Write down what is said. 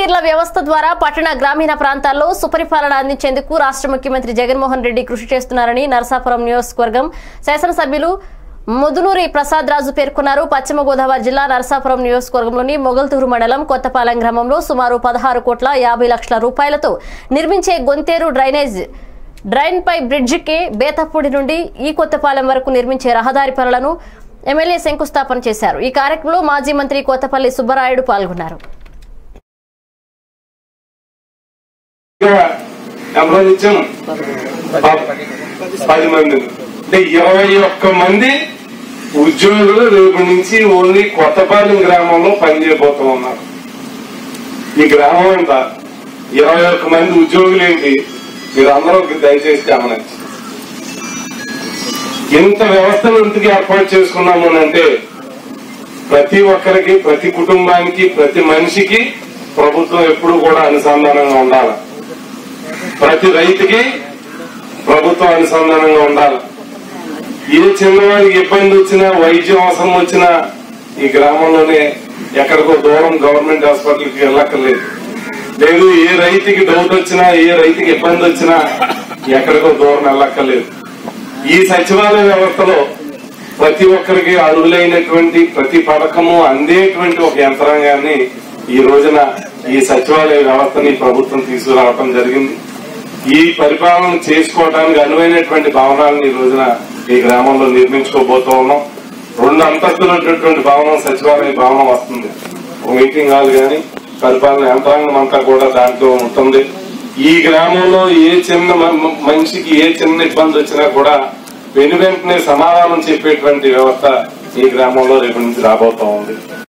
వాలంటీర్ల వ్యవస్థ ద్వారా పట్టణ గ్రామీణ ప్రాంతాల్లో సుపరిపాలన అందించేందుకు రాష్ట్ర ముఖ్యమంత్రి జగన్మోహన్ రెడ్డి కృషి చేస్తున్నారని నరసాపురం నియోజకవర్గం శాసనసభ్యులు ముదునూరి ప్రసాద్ రాజు పేర్కొన్నారు పశ్చిమ గోదావరి జిల్లా నరసాపురం నియోజకవర్గంలోని మొగల్తూరు మండలం కొత్తపాలెం గ్రామంలో సుమారు పదహారు కోట్ల యాభై లక్షల రూపాయలతో నిర్మించే గొంతేరు డ్రైనేజ్ డ్రైన్ పై బ్రిడ్జికి బేతపూడి నుండి ఈ కొత్తపాలెం వరకు నిర్మించే రహదారి పనులను ఎమ్మెల్యే శంకుస్థాపన చేశారు ఈ కార్యక్రమంలో మాజీ మంత్రి కొత్తపల్లి సుబ్బరాయుడు పాల్గొన్నారు ఎంతమంది ఇచ్చాము పది మంది అంటే ఇరవై ఒక్క మంది ఉద్యోగులు రేపు నుంచి ఓన్లీ కొత్తపాలెం గ్రామంలో పనిచేయబోతూ ఉన్నారు ఈ గ్రామం అంతా ఇరవై ఒక్క మంది ఉద్యోగులు ఏంటి మీరు అందరూ దయచేసి గమనించి ఇంత వ్యవస్థను ఎందుకు ఏర్పాటు చేసుకున్నాము అని అంటే ప్రతి ఒక్కరికి ప్రతి కుటుంబానికి ప్రతి మనిషికి ప్రభుత్వం ఎప్పుడు కూడా అనుసంధానంగా ఉండాలి ప్రతి రైతుకి ప్రభుత్వం అనుసంధానంగా ఉండాలి ఏ చిన్నవాడికి ఇబ్బంది వచ్చినా వైద్యం అవసరం వచ్చినా ఈ గ్రామంలోనే ఎక్కడికో దూరం గవర్నమెంట్ హాస్పిటల్కి వెళ్ళక్కర్లేదు లేదు ఏ రైతుకి డౌట్ వచ్చినా ఏ రైతుకి ఇబ్బంది వచ్చినా ఎక్కడికో దూరం వెళ్ళక్కర్లేదు ఈ సచివాలయ వ్యవస్థలో ప్రతి ఒక్కరికి అర్హులైనటువంటి ప్రతి పథకము అందేటువంటి ఒక యంత్రాంగాన్ని ఈ రోజున ఈ సచివాలయ వ్యవస్థని ప్రభుత్వం తీసుకురావడం జరిగింది ఈ పరిపాలన చేసుకోవడానికి అనువైనటువంటి భవనాలను ఈ రోజున ఈ గ్రామంలో నిర్మించుకోబోతూ ఉన్నాం రెండు అంతస్తున్నటువంటి భవనం సచివాలయ భవనం వస్తుంది ఒక మీటింగ్ హాల్ గాని పరిపాలన యంత్రాంగం అంతా కూడా దాంట్లో ఉంటుంది ఈ గ్రామంలో ఏ చిన్న మ- మ- మనిషికి ఏ చిన్న ఇబ్బంది వచ్చినా కూడా వెను వెంటనే సమాధానం చెప్పేటువంటి వ్యవస్థ ఈ గ్రామంలో రేపు నుంచి రాబోతా ఉంది